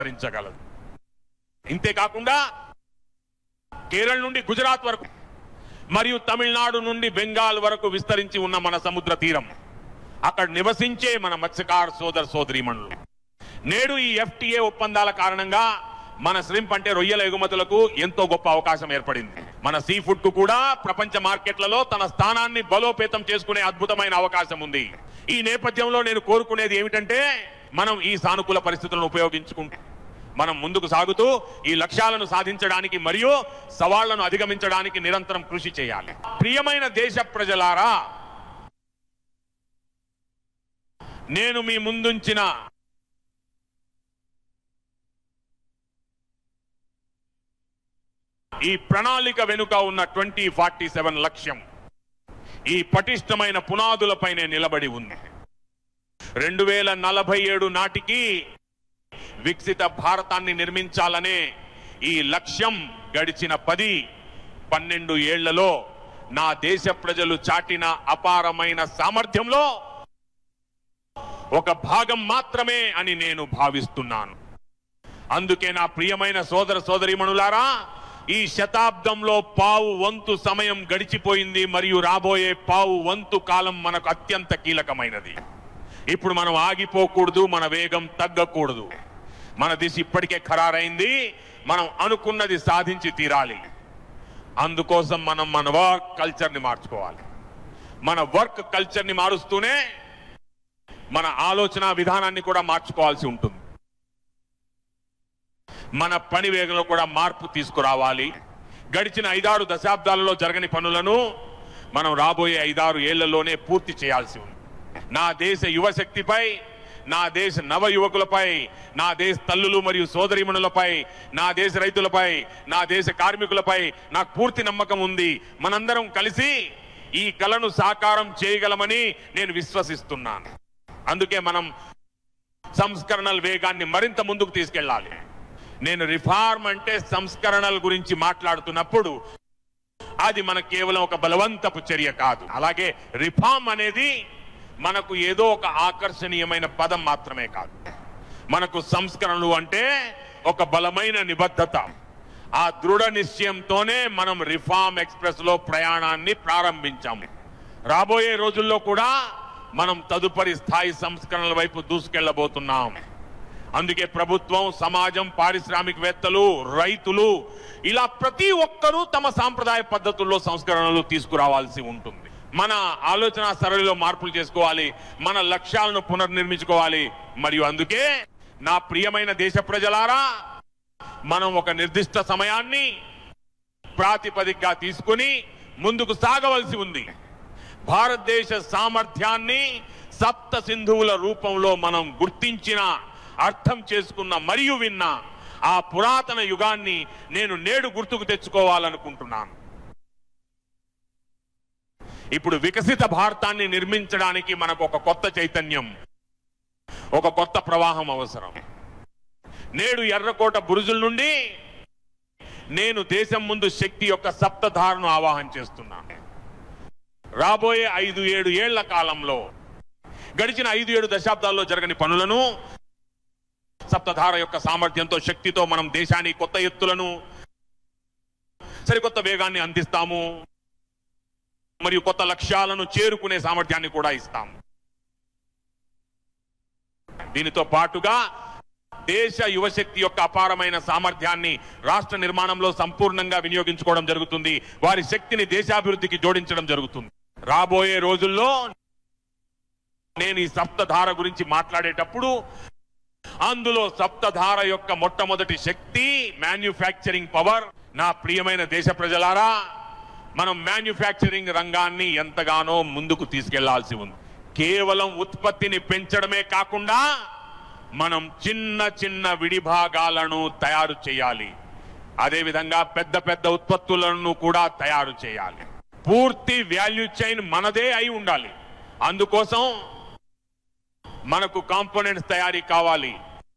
విస్తరించగలదు ఇంతేకాకుండా కేరళ నుండి గుజరాత్ వరకు మరియు తమిళనాడు నుండి బెంగాల్ వరకు విస్తరించి ఉన్న మన సముద్ర తీరం అక్కడ నివసించే మన మత్స్యకార సోదర సోదరీమణులు నేడు ఈ ఎఫ్టీఏ ఒప్పందాల కారణంగా మన శ్రింప్ అంటే రొయ్యల ఎగుమతులకు ఎంతో గొప్ప అవకాశం ఏర్పడింది మన సీ ఫుడ్ కు కూడా ప్రపంచ మార్కెట్లలో తన స్థానాన్ని బలోపేతం చేసుకునే అద్భుతమైన అవకాశం ఉంది ఈ నేపథ్యంలో నేను కోరుకునేది ఏమిటంటే మనం ఈ సానుకూల పరిస్థితులను ఉపయోగించుకుంటూ మనం ముందుకు సాగుతూ ఈ లక్ష్యాలను సాధించడానికి మరియు సవాళ్లను అధిగమించడానికి నిరంతరం కృషి చేయాలి ప్రియమైన దేశ ప్రజలారా నేను మీ ముందుంచిన ఈ ప్రణాళిక వెనుక ఉన్న ట్వంటీ ఫార్టీ సెవెన్ లక్ష్యం ఈ పటిష్టమైన పునాదులపైనే నిలబడి ఉంది రెండు వేల నలభై ఏడు నాటికి వికసిత భారతాన్ని నిర్మించాలనే ఈ లక్ష్యం గడిచిన పది పన్నెండు ఏళ్లలో నా దేశ ప్రజలు చాటిన అపారమైన సామర్థ్యంలో ఒక భాగం మాత్రమే అని నేను భావిస్తున్నాను అందుకే నా ప్రియమైన సోదర సోదరీమణులారా ఈ శతాబ్దంలో పావు వంతు సమయం గడిచిపోయింది మరియు రాబోయే పావు వంతు కాలం మనకు అత్యంత కీలకమైనది ఇప్పుడు మనం ఆగిపోకూడదు మన వేగం తగ్గకూడదు మన దిశ ఇప్పటికే ఖరారైంది మనం అనుకున్నది సాధించి తీరాలి అందుకోసం మనం మన వర్క్ కల్చర్ని మార్చుకోవాలి మన వర్క్ కల్చర్ని మారుస్తూనే మన ఆలోచన విధానాన్ని కూడా మార్చుకోవాల్సి ఉంటుంది మన పని వేగంలో కూడా మార్పు తీసుకురావాలి గడిచిన ఐదారు దశాబ్దాలలో జరగని పనులను మనం రాబోయే ఐదారు ఏళ్లలోనే పూర్తి చేయాల్సి ఉంది నా దేశ యువశక్తిపై నా దేశ నవ యువకులపై నా దేశ తల్లులు మరియు సోదరిమణులపై నా దేశ రైతులపై నా దేశ కార్మికులపై నాకు పూర్తి నమ్మకం ఉంది మనందరం కలిసి ఈ కలను సాకారం చేయగలమని నేను విశ్వసిస్తున్నాను అందుకే మనం సంస్కరణల వేగాన్ని మరింత ముందుకు తీసుకెళ్ళాలి నేను రిఫార్మ్ అంటే సంస్కరణల గురించి మాట్లాడుతున్నప్పుడు అది మన కేవలం ఒక బలవంతపు చర్య కాదు అలాగే రిఫార్మ్ అనేది మనకు ఏదో ఒక ఆకర్షణీయమైన పదం మాత్రమే కాదు మనకు సంస్కరణలు అంటే ఒక బలమైన నిబద్ధత ఆ దృఢ నిశ్చయంతోనే మనం రిఫార్మ్ ఎక్స్ప్రెస్ లో ప్రయాణాన్ని ప్రారంభించాము రాబోయే రోజుల్లో కూడా మనం తదుపరి స్థాయి సంస్కరణల వైపు దూసుకెళ్లబోతున్నాం అందుకే ప్రభుత్వం సమాజం పారిశ్రామికవేత్తలు రైతులు ఇలా ప్రతి ఒక్కరూ తమ సాంప్రదాయ పద్ధతుల్లో సంస్కరణలు తీసుకురావాల్సి ఉంటుంది మన ఆలోచన సరళిలో మార్పులు చేసుకోవాలి మన లక్ష్యాలను పునర్నిర్మించుకోవాలి మరియు అందుకే నా ప్రియమైన దేశ ప్రజలారా మనం ఒక నిర్దిష్ట సమయాన్ని ప్రాతిపదికగా తీసుకుని ముందుకు సాగవలసి ఉంది భారతదేశ సామర్థ్యాన్ని సప్త సింధువుల రూపంలో మనం గుర్తించిన అర్థం చేసుకున్న మరియు విన్న ఆ పురాతన యుగాన్ని నేను నేడు గుర్తుకు తెచ్చుకోవాలనుకుంటున్నాను ఇప్పుడు వికసిత భారతాన్ని నిర్మించడానికి మనకు ఒక కొత్త చైతన్యం ఒక కొత్త ప్రవాహం అవసరం నేడు ఎర్రకోట బురుజుల నుండి నేను దేశం ముందు శక్తి యొక్క సప్తధారను ఆవాహన చేస్తున్నాను రాబోయే ఐదు ఏడు ఏళ్ల కాలంలో గడిచిన ఐదు ఏడు దశాబ్దాల్లో జరగని పనులను సప్తధార యొక్క సామర్థ్యంతో శక్తితో మనం దేశానికి కొత్త ఎత్తులను సరికొత్త వేగాన్ని అందిస్తాము మరియు కొత్త లక్ష్యాలను చేరుకునే సామర్థ్యాన్ని కూడా ఇస్తాము దీనితో పాటుగా దేశ యువశక్తి యొక్క అపారమైన సామర్థ్యాన్ని రాష్ట్ర నిర్మాణంలో సంపూర్ణంగా వినియోగించుకోవడం జరుగుతుంది వారి శక్తిని దేశాభివృద్ధికి జోడించడం జరుగుతుంది రాబోయే రోజుల్లో నేను ఈ సప్తధార గురించి మాట్లాడేటప్పుడు అందులో సప్తధార యొక్క మొట్టమొదటి శక్తి మ్యానుఫ్యాక్చరింగ్ పవర్ నా ప్రియమైన దేశ ప్రజలారా మనం మ్యానుఫ్యాక్చరింగ్ రంగాన్ని ఎంతగానో ముందుకు తీసుకెళ్లాల్సి ఉంది కేవలం ఉత్పత్తిని పెంచడమే కాకుండా మనం చిన్న చిన్న విడిభాగాలను తయారు చేయాలి అదేవిధంగా పెద్ద పెద్ద ఉత్పత్తులను కూడా తయారు చేయాలి పూర్తి వాల్యూ చైన్ మనదే అయి ఉండాలి అందుకోసం మనకు కాంపోనెంట్స్ తయారీ కావాలి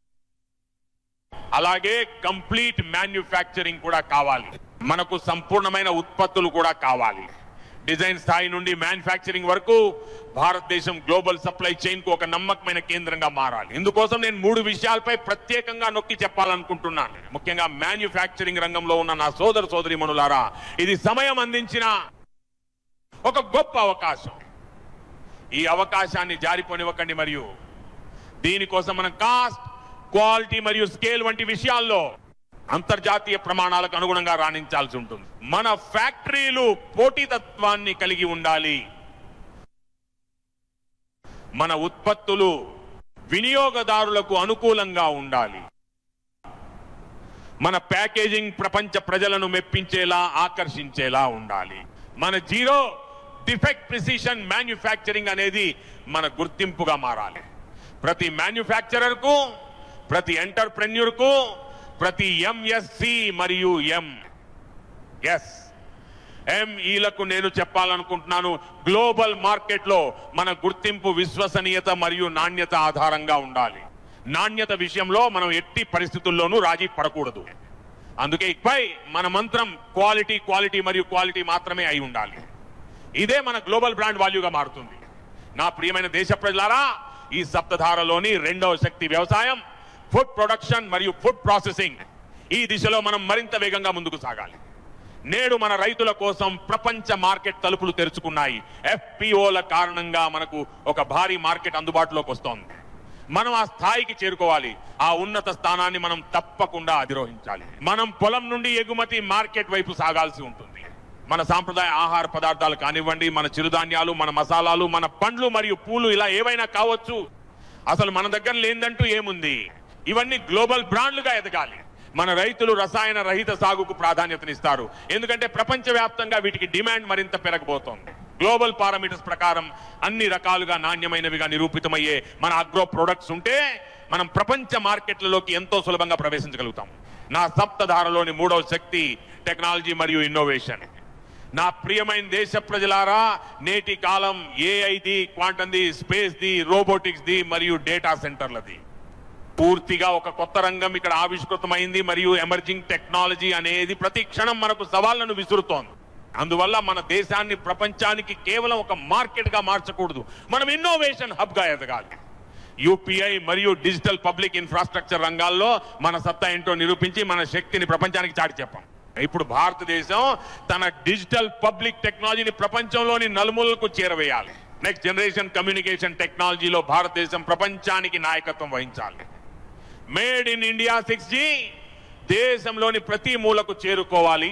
అలాగే కంప్లీట్ మ్యానుఫ్యాక్చరింగ్ కూడా కావాలి మనకు సంపూర్ణమైన ఉత్పత్తులు కూడా కావాలి డిజైన్ స్థాయి నుండి మ్యానుఫ్యాక్చరింగ్ వరకు భారతదేశం గ్లోబల్ సప్లై చైన్ కు ఒక నమ్మకమైన కేంద్రంగా మారాలి ఇందుకోసం నేను మూడు విషయాలపై ప్రత్యేకంగా నొక్కి చెప్పాలనుకుంటున్నాను ముఖ్యంగా మ్యానుఫ్యాక్చరింగ్ రంగంలో ఉన్న నా సోదర సోదరిమణులారా ఇది సమయం అందించిన ఒక గొప్ప అవకాశం ఈ అవకాశాన్ని జారిపోనివ్వకండి మరియు దీనికోసం మనం కాస్ట్ క్వాలిటీ మరియు స్కేల్ వంటి విషయాల్లో అంతర్జాతీయ ప్రమాణాలకు అనుగుణంగా రాణించాల్సి ఉంటుంది మన ఫ్యాక్టరీలు పోటీతత్వాన్ని కలిగి ఉండాలి మన ఉత్పత్తులు వినియోగదారులకు అనుకూలంగా ఉండాలి మన ప్యాకేజింగ్ ప్రపంచ ప్రజలను మెప్పించేలా ఆకర్షించేలా ఉండాలి మన జీరో డిఫెక్ట్ ప్రిసిషన్ మ్యానుఫ్యాక్చరింగ్ అనేది మన గుర్తింపుగా మారాలి ప్రతి మ్యానుఫ్యాక్చరర్ కు ప్రతి ఎంటర్ప్రెన్యూర్ కు ప్రతి ఎంఎస్సి మరియు ఎం ఎస్ ఎంఈలకు నేను చెప్పాలనుకుంటున్నాను గ్లోబల్ మార్కెట్ లో మన గుర్తింపు విశ్వసనీయత మరియు నాణ్యత ఆధారంగా ఉండాలి నాణ్యత విషయంలో మనం ఎట్టి పరిస్థితుల్లోనూ రాజీ పడకూడదు అందుకే ఇకపై మన మంత్రం క్వాలిటీ క్వాలిటీ మరియు క్వాలిటీ మాత్రమే అయి ఉండాలి ఇదే మన గ్లోబల్ బ్రాండ్ వాల్యూగా మారుతుంది నా ప్రియమైన దేశ ప్రజలారా ఈ సప్తధారలోని రెండవ శక్తి వ్యవసాయం ఫుడ్ ప్రొడక్షన్ మరియు ఫుడ్ ప్రాసెసింగ్ ఈ దిశలో మనం మరింత వేగంగా ముందుకు సాగాలి నేడు మన రైతుల కోసం ప్రపంచ మార్కెట్ తలుపులు తెరుచుకున్నాయి ఎఫ్పిఓల కారణంగా మనకు ఒక భారీ మార్కెట్ అందుబాటులోకి వస్తోంది మనం ఆ స్థాయికి చేరుకోవాలి ఆ ఉన్నత స్థానాన్ని మనం తప్పకుండా అధిరోహించాలి మనం పొలం నుండి ఎగుమతి మార్కెట్ వైపు సాగాల్సి ఉంటుంది మన సాంప్రదాయ ఆహార పదార్థాలు కానివ్వండి మన చిరుధాన్యాలు మన మసాలాలు మన పండ్లు మరియు పూలు ఇలా ఏవైనా కావచ్చు అసలు మన దగ్గర లేదంటూ ఏముంది ఇవన్నీ గ్లోబల్ బ్రాండ్లుగా ఎదగాలి మన రైతులు రసాయన రహిత సాగుకు ప్రాధాన్యతనిస్తారు ఎందుకంటే ప్రపంచవ్యాప్తంగా వీటికి డిమాండ్ మరింత పెరగబోతోంది గ్లోబల్ పారామీటర్స్ ప్రకారం అన్ని రకాలుగా నాణ్యమైనవిగా నిరూపితమయ్యే మన అగ్రో ప్రొడక్ట్స్ ఉంటే మనం ప్రపంచ మార్కెట్లలోకి ఎంతో సులభంగా ప్రవేశించగలుగుతాం నా సప్తధారలోని మూడవ శక్తి టెక్నాలజీ మరియు ఇన్నోవేషన్ నా ప్రియమైన దేశ ప్రజలారా నేటి కాలం ఏఐది క్వాంటమ్ది స్పేస్ది రోబోటిక్స్ది మరియు డేటా సెంటర్లది పూర్తిగా ఒక కొత్త రంగం ఇక్కడ ఆవిష్కృతమైంది మరియు ఎమర్జింగ్ టెక్నాలజీ అనేది ప్రతి క్షణం మనకు సవాళ్లను విసురుతోంది అందువల్ల మన దేశాన్ని ప్రపంచానికి కేవలం ఒక మార్కెట్ గా మార్చకూడదు మనం ఇన్నోవేషన్ హబ్ గా ఎదగాలి యూపీఐ మరియు డిజిటల్ పబ్లిక్ ఇన్ఫ్రాస్ట్రక్చర్ రంగాల్లో మన సత్తా ఏంటో నిరూపించి మన శక్తిని ప్రపంచానికి చాటి చెప్పాం ఇప్పుడు భారతదేశం తన డిజిటల్ పబ్లిక్ టెక్నాలజీని ప్రపంచంలోని నలుమూలలకు చేరవేయాలి నెక్స్ట్ జనరేషన్ కమ్యూనికేషన్ టెక్నాలజీలో భారతదేశం ప్రపంచానికి నాయకత్వం వహించాలి made in India six G దేశంలోని ప్రతి మూలకు చేరుకోవాలి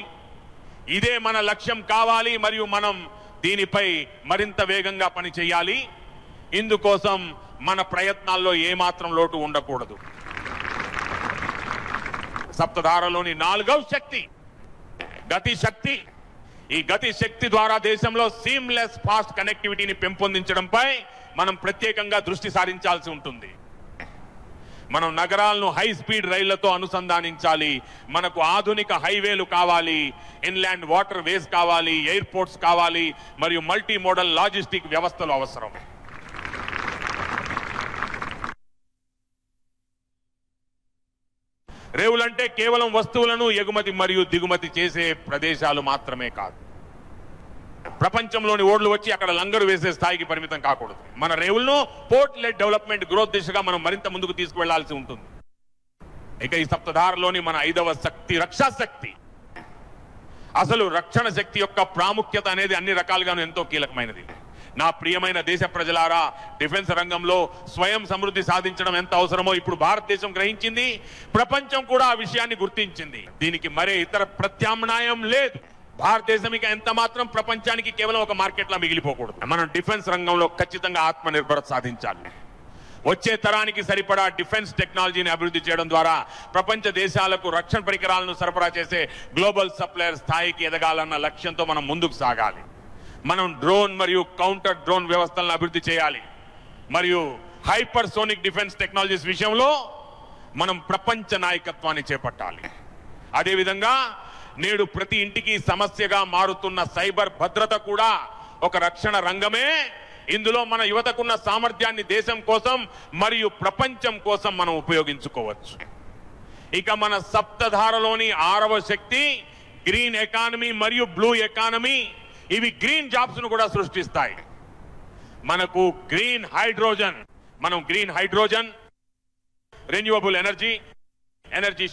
ఇదే మన లక్ష్యం కావాలి మరియు మనం దీనిపై మరింత వేగంగా పని చేయాలి ఇందుకోసం మన ప్రయత్నాల్లో ఏమాత్రం లోటు ఉండకూడదు సప్తధారలోని నాలుగవ శక్తి గతి శక్తి ఈ గతి శక్తి ద్వారా దేశంలో సీమ్లెస్ ఫాస్ట్ కనెక్టివిటీని పెంపొందించడంపై మనం ప్రత్యేకంగా దృష్టి సారించాల్సి ఉంటుంది మనం నగరాలను హై స్పీడ్ రైళ్లతో అనుసంధానించాలి మనకు ఆధునిక హైవేలు కావాలి ఇన్లాండ్ వాటర్ వేస్ కావాలి ఎయిర్పోర్ట్స్ కావాలి మరియు మల్టీ మోడల్ లాజిస్టిక్ వ్యవస్థలు అవసరం రేవులంటే కేవలం వస్తువులను ఎగుమతి మరియు దిగుమతి చేసే ప్రదేశాలు మాత్రమే కాదు ప్రపంచంలోని ఓడ్లు వచ్చి అక్కడ లంగరు వేసే స్థాయికి పరిమితం కాకూడదు మన రేవులను పోర్ట్ లెడ్ డెవలప్మెంట్ గ్రోత్ దిశగా మనం మరింత ముందుకు తీసుకువెళ్లాల్సి ఉంటుంది ఇక ఈ సప్తధారలోని మన ఐదవ శక్తి రక్షా శక్తి అసలు రక్షణ శక్తి యొక్క ప్రాముఖ్యత అనేది అన్ని రకాలుగాను ఎంతో కీలకమైనది నా ప్రియమైన దేశ ప్రజలారా డిఫెన్స్ రంగంలో స్వయం సమృద్ధి సాధించడం ఎంత అవసరమో ఇప్పుడు భారతదేశం గ్రహించింది ప్రపంచం కూడా ఆ విషయాన్ని గుర్తించింది దీనికి మరే ఇతర ప్రత్యామ్నాయం లేదు భారతదేశం ఇక ఎంత మాత్రం ప్రపంచానికి కేవలం ఒక మార్కెట్ లా మిగిలిపోకూడదు మనం డిఫెన్స్ రంగంలో ఖచ్చితంగా ఆత్మనిర్భరత సాధించాలి వచ్చే తరానికి సరిపడా డిఫెన్స్ టెక్నాలజీని అభివృద్ధి చేయడం ద్వారా ప్రపంచ దేశాలకు రక్షణ పరికరాలను సరఫరా చేసే గ్లోబల్ సప్లయర్ స్థాయికి ఎదగాలన్న లక్ష్యంతో మనం ముందుకు సాగాలి మనం డ్రోన్ మరియు కౌంటర్ డ్రోన్ వ్యవస్థలను అభివృద్ధి చేయాలి మరియు హైపర్ సోనిక్ డిఫెన్స్ టెక్నాలజీస్ విషయంలో మనం ప్రపంచ నాయకత్వాన్ని చేపట్టాలి అదేవిధంగా నేడు ప్రతి ఇంటికి సమస్యగా మారుతున్న సైబర్ భద్రత కూడా ఒక రక్షణ రంగమే ఇందులో మన యువతకున్న సామర్థ్యాన్ని దేశం కోసం మరియు ప్రపంచం కోసం మనం ఉపయోగించుకోవచ్చు ఇక మన సప్తధారలోని ఆరవ శక్తి గ్రీన్ ఎకానమీ మరియు బ్లూ ఎకానమీ ఇవి గ్రీన్ జాబ్స్ ను కూడా సృష్టిస్తాయి మనకు గ్రీన్ హైడ్రోజన్ మనం green hydrogen renewable energy energy